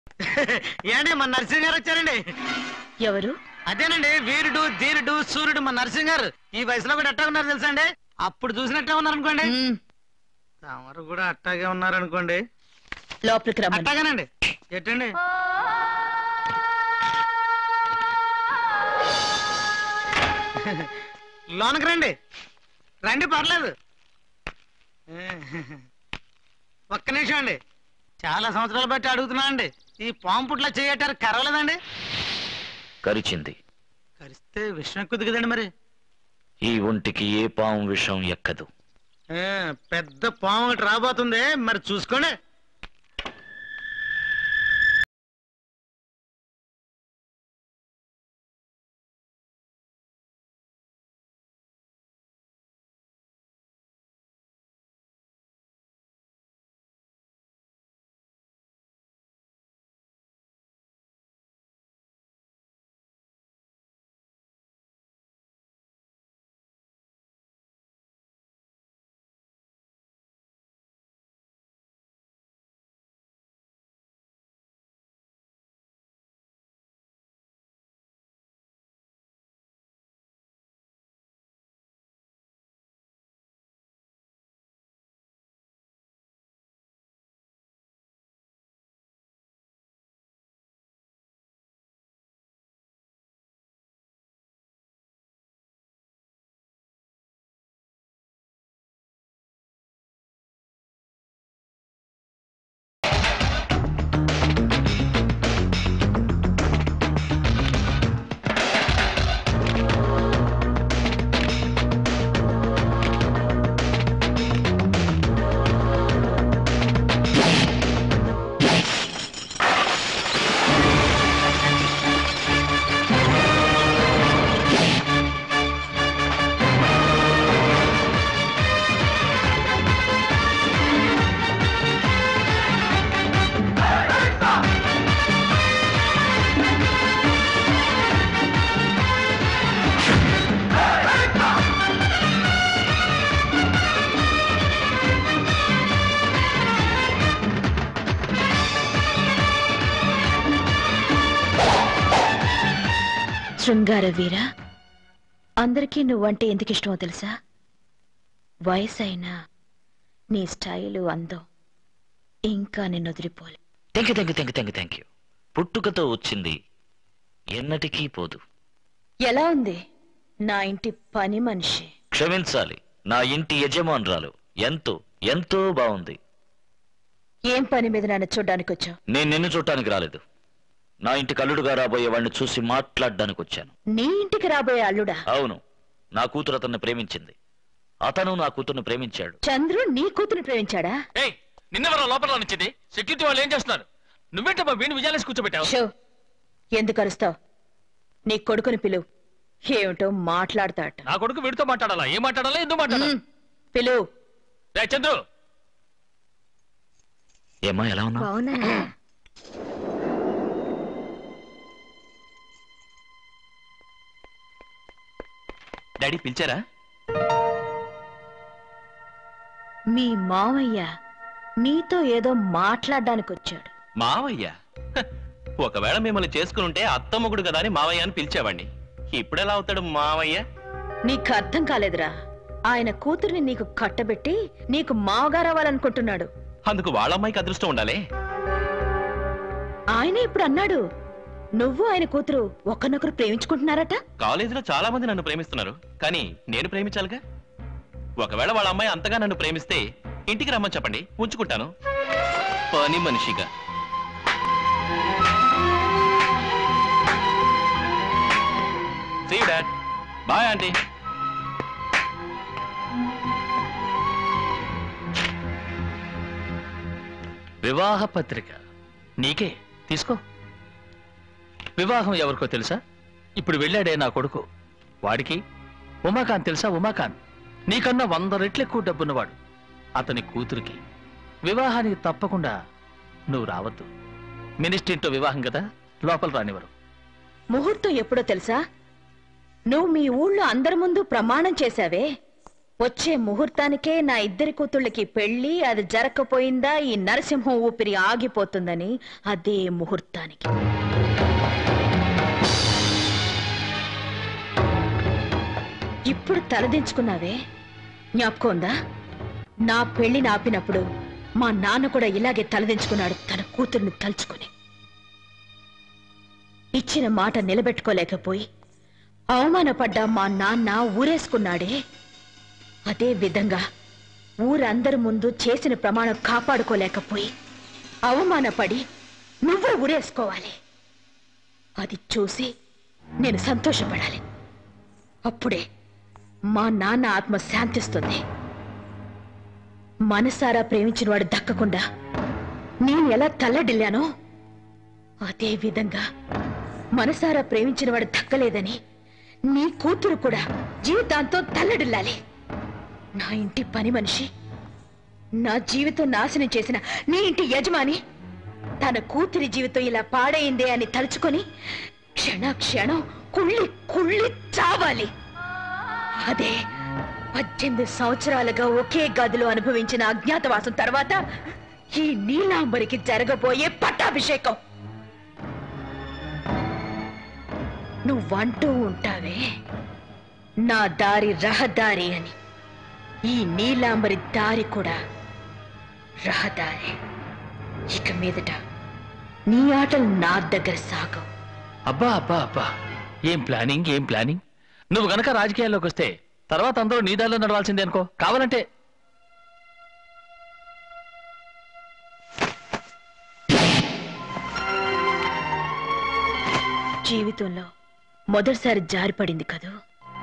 ఏండి మన నరసింహ గారు వచ్చారండి ఎవరు అదేనండి వీరుడు ధీరుడు సూర్యుడు మన నరసింహ గారు ఈ వయసులో కూడా ఎట్టా ఉన్నారు తెలుసా అండి అప్పుడు చూసినట్టే ఉన్నారు అనుకోండి మ్మ్. తమరు కూడా అట్టాగే ఉన్నారు అనుకోండి లోపలికి రమ్మని అట్టాగానండి ఎట్టండి లోనకి రండి రండి పర్లేదు ఒక్క నిమిషం అండి చాలా సంవత్సరాలు బట్టి అడుగుతున్నా అండి ఈ పాము పుట్ల చేయటారు కరవలేదండి కరిచింది కరిస్తే విషయం ఎక్కువ కదండి మరి ఈ ఒంటికి ఏ పాము విషం ఎక్కదు ఆ, పెద్ద పాము ఒకటి రాబోతుంది మరి చూసుకోండి శృంగార వీర అందరికీ నువ్వంటే ఎందుకు ఇష్టమో తెలుసా వయసైనా నీ స్టైలు అందం ఇంకా నిన్ను వదిలిపోలే thank you thank you thank you thank you thank you పుట్టుకతో వచ్చింది ఎన్నటికీ పోదు ఎలా ఉంది నా ఇంటి పని మనిషి క్షమించాలి నా ఇంటి యజమానురాలు ఎంతో ఎంతో బాగుంది ఏం పని మీద నన్ను చూడ్డానికి వచ్చావు నేను నిన్ను చూడటానికి రాలేదు నా ఇంటి కల్లుడుగా రాబోయే వాడిని చూసి మాట్లాడడానికి వచ్చాను నీ ఇంటికి రాబోయే అల్లుడా అవును నా కూతురు అతన్ని ప్రేమించింది అతను నా కూతుర్ని ప్రేమించాడు చంద్రు నీ కూతురు ప్రేమించాడా ఏయ్ నిన్నెవరో లోపల నుంచింది సెక్యూరిటీ వాళ్ళు ఏం చేస్తున్నారు నువ్వేంటమ్మా వీణు విజయాలేసి కూర్చోబెట్టావు షో ఎందుకు అరుస్తావు నీ కొడుకుని పిలువు ఏమిటో మాట్లాడతాట నా కొడుకు వీడితో మాట్లాడాలా ఏం మాట్లాడాలా ఎందుకు మాట్లాడాలి పిలువు రే చంద్రు ఏమా ఎలా ఉన్నా డాడీ పిలిచారా మీ మావయ్య నీతో ఏదో మాట్లాడడానికి వచ్చాడు మావయ్య హ, ఒకవేళ మిమ్మల్ని చేసుకుని ఉంటే అత్తమ్మగుడు కదా అని మావయ్య అని పిలిచేవాడిని ఇప్పుడు ఎలా అవుతాడు మావయ్య నీకు అర్థం కాలేదురా ఆయన కూతుర్ని నీకు కట్టబెట్టి నీకు మావగారవ్వాలనుకుంటున్నాడు అందుకు వాళ్ళ అమ్మాయికి అదృష్టం ఉండాలి ఆయన ఇప్పుడు అన్నాడు నువ్వు ఆయన కూతురు ఒకరినొకరు ప్రేమించుకుంటున్నారట కాలేజీలో చాలా మంది నన్ను ప్రేమిస్తున్నారు కానీ నేను ప్రేమించాలిగా ఒకవేళ వాళ్ళ అమ్మాయి అంతగా నన్ను ప్రేమిస్తే ఇంటికి రమ్మని చెప్పండి ఉంచుకుంటాను పని మనిషిగా సీ డాడ్ బాయ్ ఆంటీ వివాహ పత్రిక నీకే తీసుకో వివాహం ఎవరికో తెలుసా ఇప్పుడు వెళ్ళాడే నా కొడుకు వాడికి ఉమాకాంత్ తెలుసా ఉమాకాంత్ నీకన్నా వంద రెట్లు ఎక్కువ డబ్బున్నవాడు అతని కూతురికి వివాహానికి తప్పకుండా నువ్వు రావద్దు మినిస్ట్రీతో వివాహం కదా లోపల రానివ్వరు ముహూర్తం ఎప్పుడో తెలుసా నువ్వు మీ ఊళ్ళో అందరి ముందు ప్రమాణం చేశావే వచ్చే ముహూర్తానికే నా ఇద్దరి కూతుళ్ళకి పెళ్లి అది జరగకపోయిందా ఈ నరసింహం ఊపిరి ఆగిపోతుందని అదే ముహూర్తానికి ఇప్పుడు తలదించుకున్నావే జ్ఞాపకం ఉందా నా పెళ్లిని ఆపినప్పుడు మా నాన్న కూడా ఇలాగే తలదించుకున్నాడు తన కూతుర్ని తలుచుకుని ఇచ్చిన మాట నిలబెట్టుకోలేకపోయి అవమానపడ్డ మా నాన్న ఊరేసుకున్నాడే అదే విధంగా ఊరందరి ముందు చేసిన ప్రమాణం కాపాడుకోలేకపోయి అవమానపడి నువ్వు ఊరేసుకోవాలి అది చూసి నేను సంతోషపడాలి అప్పుడే మా నాన్న ఆత్మ శాంతిస్తుంది మనసారా ప్రేమించిన వాడు దక్కకుండా నేను ఎలా తల్లడిల్లానో అదే విధంగా మనసారా ప్రేమించిన వాడు దక్కలేదని నీ కూతురు కూడా జీవితాంతం తల్లడిల్లాలి నా ఇంటి పని మనిషి నా జీవితం నాశనం చేసిన నీ ఇంటి యజమాని తన కూతురి జీవితం ఇలా పాడైందే అని తలుచుకొని క్షణ క్షణం కుళ్ళి కుళ్ళి చావాలి అదే పద్దెనిమిది సంవత్సరాలుగా ఒకే గదిలో అనుభవించిన అజ్ఞాతవాసం తర్వాత ఈ నీలాంబరికి జరగబోయే పట్టాభిషేకం నువ్వంటూ ఉంటావే నా దారి రహదారి అని ఈ నీలాంబరి దారి కూడా రహదారి ఇక మీదట నీ ఆటలు నా దగ్గర సాగవు అబ్బా అబ్బా అబ్బా ఏం ప్లానింగ్ ఏం ప్లానింగ్ నువ్వు గనక రాజకీయాల్లోకి వస్తే తర్వాత అందరూ నీ దారిలో నడవాల్సిందే అనుకో కావాలంటే జీవితంలో మొదటిసారి జారిపడింది కదూ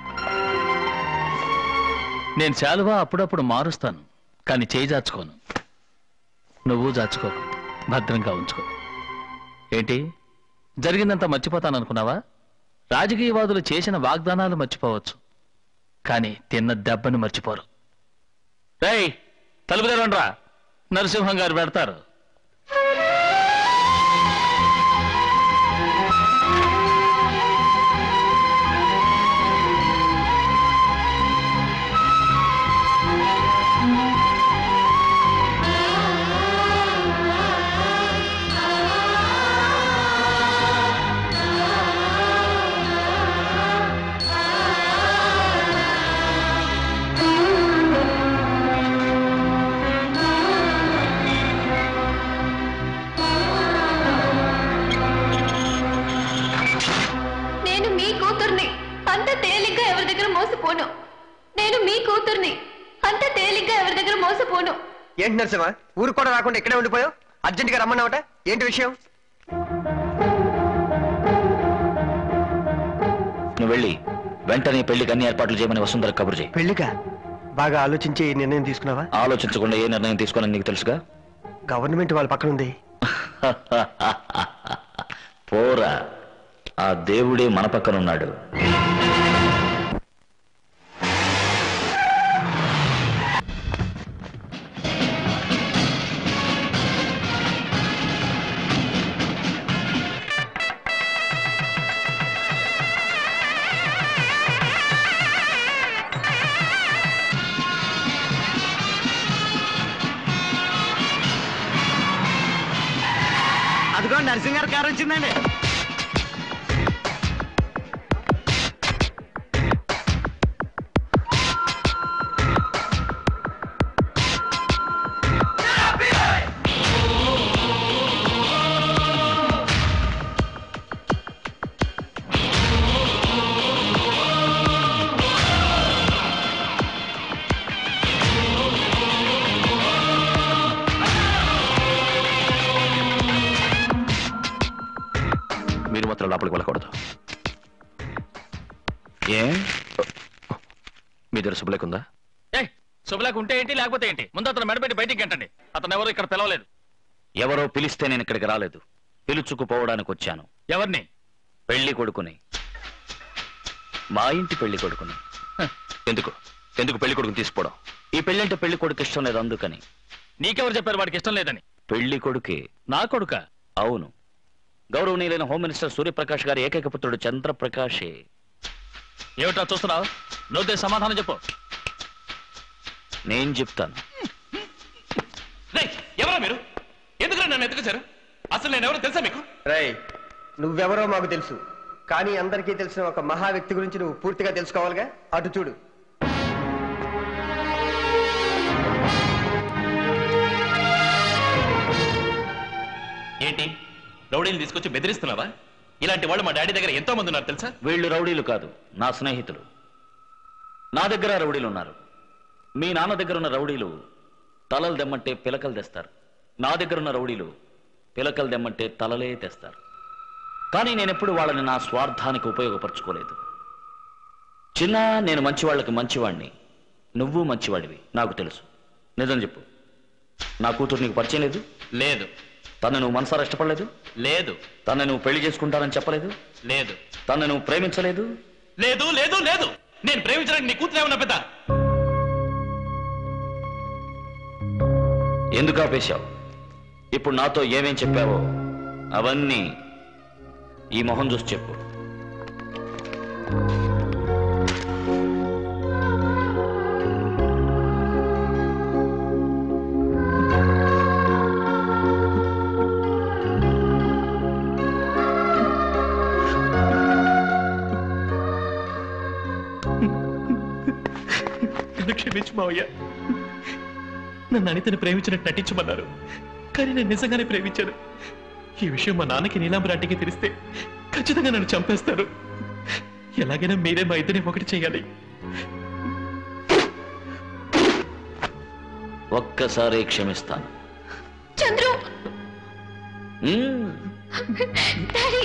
నేను చాలువా అప్పుడప్పుడు మారుస్తాను కానీ చేయి జాచుకోను నువ్వు జాచుకో భద్రంగా ఉంచుకో ఏంటి జరిగిందంతా మర్చిపోతాననుకున్నావా రాజకీయవాదులు చేసిన వాగ్దానాలు మర్చిపోవచ్చు కానీ తిన్న దెబ్బను మర్చిపోరు రేయ్ తలుపు తెరవండ్రా నరసింహం గారు పెడతారు నేను మీ కూతుర్ని అంత తేలిగ్గా ఎవరి దగ్గర మోసపోను నేను మీ కూతుర్ని అంత తేలిగ్గా ఎవరి దగ్గర మోసపోను ఏంటి నరసింహ ఊరు కూడా రాకుండా ఇక్కడే ఉండిపోయావు అర్జెంట్ గా రమ్మన్నావట ఏంటి విషయం నువ్వు వెళ్ళి వెంటనే పెళ్లికి అన్ని ఏర్పాట్లు చేయమని వసుంధర కబురు చేయి పెళ్లిగా బాగా ఆలోచించి ఈ నిర్ణయం తీసుకున్నావా ఆలోచించకుండా ఏ నిర్ణయం తీసుకోవాలని నీకు తెలుసుగా గవర్నమెంట్ వాళ్ళ పక్కన ఉంది పోరా ఆ దేవుడే మన పక్కన ఉన్నాడు అదిగో నరసింహ గారి కారు వచ్చిందండి మీరు మాత్రం లోపలికి వెళ్ళకూడదు ఏ మీ దగ్గర శుభలేకుందా ఏ శుభలేక ఉంటే ఏంటి లేకపోతే ఏంటి ముందు అతను మెడబెట్టి బయటికి గంటండి అతను ఎవరు ఇక్కడ పిలవలేదు ఎవరో పిలిస్తే నేను ఇక్కడికి రాలేదు పిలుచుకుపోవడానికి వచ్చాను ఎవరిని పెళ్లి కొడుకుని మా ఇంటి పెళ్లి కొడుకుని ఎందుకు ఎందుకు పెళ్లి కొడుకుని తీసుకోవడం ఈ పెళ్లి అంటే పెళ్లి కొడుకు ఇష్టం లేదు అందుకని నీకెవరు చెప్పారు వాడికి ఇష్టం లేదని పెళ్లి కొడుకే నా కొడుక అవును గౌరవనీయులైన హోమ్ మినిస్టర్ సూర్యప్రకాష్ గారి ఏకైక పుత్రుడు చంద్రప్రకాషే ఏమిటా చూస్తున్నావు నువ్వు సమాధానం చెప్పు నేను చెప్తాను రేయ్, ఎవరా మీరు ఎందుకు నన్ను ఎత్తుకొచ్చారు అసలు నేను ఎవరో తెలుసా మీకు రేయ్ నువ్వెవరో మాకు తెలుసు కానీ అందరికీ తెలిసిన ఒక మహా వ్యక్తి గురించి నువ్వు పూర్తిగా తెలుసుకోవాలిగా అటు చూడు ఏంటి రౌడీని తీసుకొచ్చి బెదిరిస్తున్నావా ఇలాంటి వాళ్ళు మా డాడీ దగ్గర ఎంతో మంది ఉన్నారు తెలుసా వీళ్ళు రౌడీలు కాదు నా స్నేహితులు నా దగ్గర రౌడీలు ఉన్నారు మీ నాన్న దగ్గర ఉన్న రౌడీలు తలలు దెమ్మంటే పిలకలు తెస్తారు నా దగ్గర ఉన్న రౌడీలు పిలకలు దెమ్మంటే తలలే తెస్తారు కానీ నేనెప్పుడు వాళ్ళని నా స్వార్థానికి ఉపయోగపరచుకోలేదు చిన్న నేను మంచివాళ్ళకి మంచివాణ్ణి నువ్వు మంచివాడివి నాకు తెలుసు నిజం చెప్పు నా కూతురు నీకు పరిచయం లేదు లేదు తను నువ్వు మనసారా ఇష్టపడలేదు లేదు తను నువ్వు పెళ్లి చేసుకుంటానని చెప్పలేదు లేదు తను నువ్వు ప్రేమించలేదు లేదు లేదు లేదు నేను ప్రేమించడానికి నీ కూతురు ఏమన్నా పెద్ద ఎందుకు ఆపేశావు ఇప్పుడు నాతో ఏమేం చెప్పావో అవన్నీ ఈ మొహం చూసి చెప్పు నన్ను క్షమించు మావయ్య నన్ను అనితని ప్రేమించినట్టు నటించమన్నారు కానీ నేను నిజంగానే ప్రేమించాను ఈ విషయం మా నాన్నకి నీలాంబరాంటికి తెలిస్తే ఖచ్చితంగా నన్ను చంపేస్తారు ఎలాగైనా మీరే మా ఇద్దరిని ఒకటి చేయాలి ఒక్కసారి క్షమిస్తాను Chandru hmm. Daddy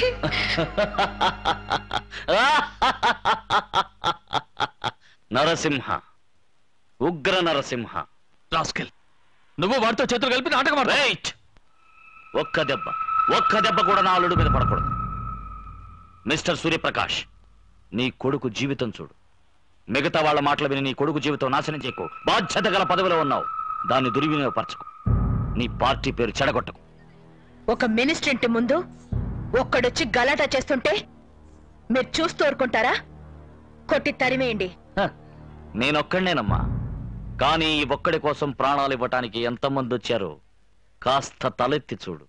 Narasimha Ugra Narasimha rascal నువ్వు వాడితో చేతులు కలిపి నాటకం ఆడు. రైట్ ఒక్క దెబ్బ ఒక్క దెబ్బ కూడా నా అల్లుడు మీద పడకూడదు మిస్టర్ సూర్యప్రకాష్ నీ కొడుకు జీవితం చూడు మిగతా వాళ్ళ మాటలు విని నీ కొడుకు జీవితం నాశనం చేయకు బాధ్యత గల పదవిలో ఉన్నావు దాన్ని దుర్వినియోగపరచకు నీ పార్టీ పేరు చెడగొట్టకు ఒక మినిస్ట్రింటి ముందు ఒక్కడొచ్చి గలాటా చేస్తుంటే మీరు చూస్తూ ఊరుకుంటారా కొట్టి తరిమేయండి హ, నేనొక్కడినేనమ్మా కానీ ఈ ఒక్కడి కోసం ప్రాణాలు ఇవ్వటానికి ఎంతమంది వచ్చారో కాస్త తలెత్తి చూడు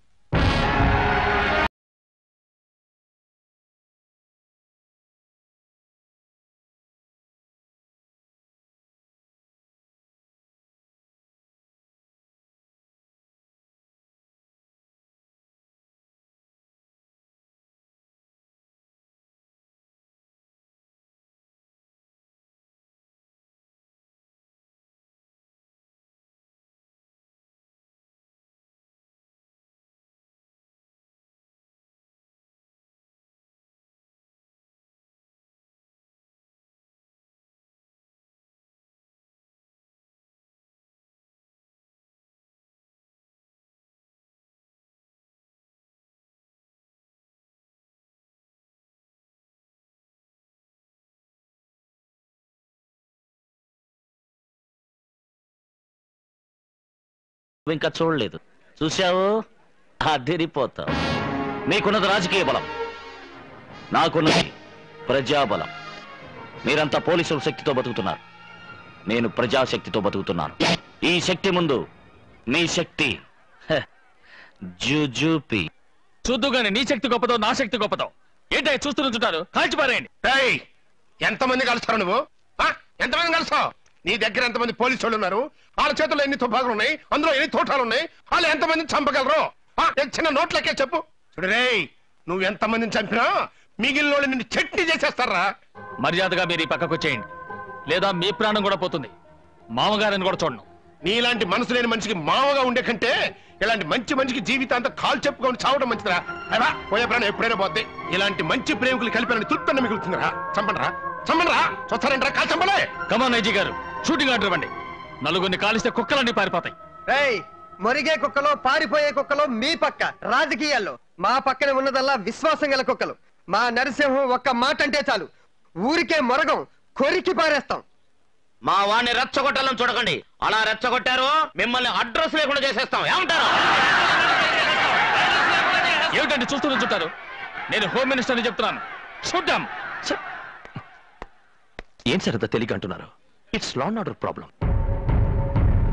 ఇంకా చూడలేదు చూశావు అదిరిపోతావు నీకున్నది రాజకీయ బలం నాకున్నది ప్రజాబలం మీరంతా పోలీసుల శక్తితో బతుకుతున్నారు నేను ప్రజాశక్తితో బతుకుతున్నాను ఈ శక్తి ముందు మీ శక్తి హ, జుజుపి చూద్దుగానే నీ శక్తి గొప్పదో నా శక్తి గొప్పదో ఏంటో చూస్తూ నుంచుంటారు కాల్చి పారేయండి ఏయ్ ఎంతమంది కలుస్తారు నువ్వు ఆ? ఎంతమంది కలుస్తావు నీ దగ్గర ఎంతమంది పోలీసు వాళ్ళు ఉన్నారు వాళ్ళ చేతుల్లో ఎన్ని తుపాకులు ఉన్నాయి అందులో ఎన్ని తోటాలు ఉన్నాయి వాళ్ళు ఎంతమందిని చంపగలరు ఆ? ఏ చిన్న నోట్లకే చెప్పు చూడు రేయ్ నువ్వు ఎంతమందిని చంపినా మిగిలిన వాళ్ళు నిన్ను చట్నీ చేసేస్తారా మర్యాదగా మీరు ఈ పక్కకు వచ్చేయండి లేదా మీ ప్రాణం కూడా పోతుంది మామగారిని కూడా చూడను నీలాంటి మనసు లేని మనిషికి మామగా ఉండే కంటే ఇలాంటి మంచి మనిషికి జీవితాంతం కాలు చెప్పుకొని చావడం మంచిదిరా అలా పోయే ప్రాణం ఎప్పుడైనా పోద్ది ఇలాంటి మంచి ప్రేమికులు కలిపిన తృప్తన్న మిగులుతుందిరా చంపండిరా చంపండిరా చూస్తారంటారా కాలు చంపలే కమాన్ ఐజీ గారు షూటింగ్ ఆర్డర్ ఇవ్వండి నలుగురిని కాలిస్తే కుక్కలన్నీ పారిపోతాయి రేయ్ మొరిగే కుక్కలో పారిపోయే కుక్కలో మీ పక్క రాజకీయాల్లో మా పక్కన ఉన్నదల్లా విశ్వాసం గల కుక్కలు మా నరసింహం ఒక్క మాట అంటే చాలు ఊరికే మొరగం కొరికి పారేస్తాం మా వాడిని రెచ్చగొట్టాలని చూడకండి అలా రెచ్చగొట్టారు మిమ్మల్ని అడ్రస్ లేకుండా చేసేస్తాం ఏమంటారు ఏమిటండి చూస్తూ నుంచుంటారు నేను హోమ్ మినిస్టర్ని చెప్తున్నాను చూద్దాం ఏం సార్ అంత తెలియక అంటున్నారు it's law and order problem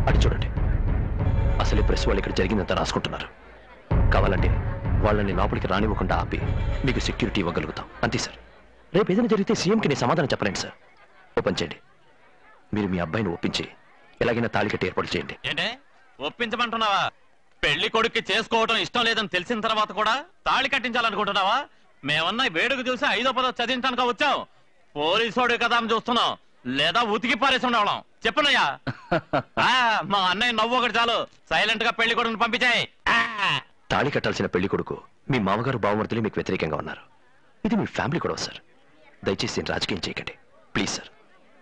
అటు చూడండి అసలు ఈ ప్రెస్ వాళ్ళు ఇక్కడ జరిగిందంతా రాసుకుంటున్నారు కావాలంటే వాళ్ళని లోపలికి రానివ్వకుండా ఆపి మీకు సెక్యూరిటీ ఇవ్వగలుగుతాం అంతే సార్ రేపు ఏదైనా జరిగితే సీఎంకి నేను సమాధానం చెప్పలేండి సార్ ఓపెన్ చేయండి మీరు మీ అబ్బాయిని ఒప్పించి ఎలాగైనా తాళి కట్టి ఏర్పాటు చేయండి ఏంటే ఒప్పించమంటున్నావా పెళ్లి కొడుక్కి చేసుకోవడం ఇష్టం లేదని తెలిసిన తర్వాత కూడా తాళి కట్టించాలనుకుంటున్నావా మేమన్నా వేడుక చూసి ఐదో పదో చదివించడానికి వచ్చాం పోలీసోడు కదా అని చూస్తున్నాం లేదా ఉతికి పారేసి ఉండవడం చెప్పనయ్యా ఆ, మా అన్నయ్య నవ్వు ఒకటి చాలు సైలెంట్ గా పెళ్లి కొడుకుని పంపించాయి తాళి కట్టాల్సిన పెళ్లి కొడుకు మీ మామగారు బావమర్తులు మీకు వ్యతిరేకంగా ఉన్నారు ఇది మీ ఫ్యామిలీ కూడా సార్ దయచేసి దీన్ని రాజకీయం చేయకండి ప్లీజ్ సార్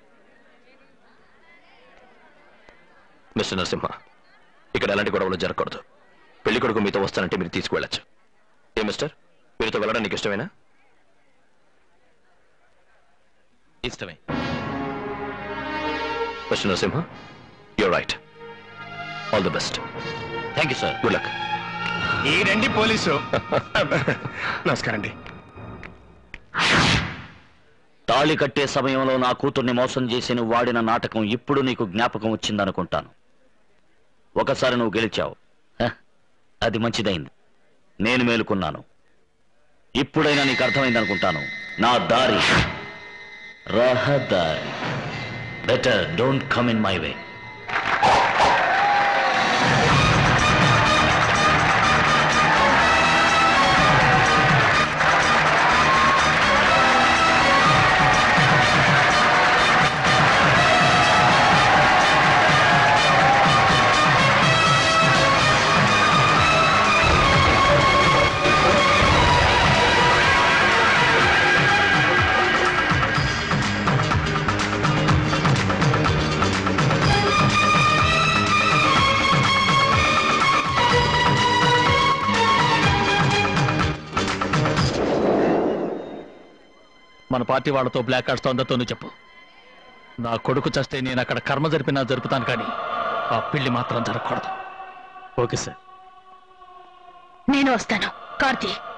మిస్టర్ నరసింహ ఇక్కడ ఎలాంటి గొడవలు జరగకూడదు పెళ్లి కొడుకు మీతో వస్తానంటే మీరు తీసుకువెళ్ళచ్చు ఏ మిస్టర్ మీరుతో వెళ్ళడం నీకు ఇష్టమేనా ఇష్టమే mister Narasimha you're right all the best thank you sir good luck ఈ రండి పోలీసు నమస్కారం అండి తాళి కట్టే సమయంలో నా కూతుర్ని మోసం చేసి నువ్వు వాడిన నాటకం ఇప్పుడు నీకు జ్ఞాపకం వచ్చిందనుకుంటాను ఒకసారి నువ్వు గెలిచావు హ, అది మంచిదైంది నేను మేలుకున్నాను ఇప్పుడైనా నీకు అర్థమైంది అనుకుంటాను నా దారి రహదారి better don't come in my way మన పార్టీ వాళ్ళతో బ్లాక్ కార్డ్స్తో అందరితో నువ్వు చెప్పు నా కొడుకు చస్తే నేను అక్కడ కర్మ జరిపినా జరుపుతాను కానీ ఆ పెళ్లి మాత్రం జరగకూడదు ఓకే సార్ నేను వస్తాను కార్తీ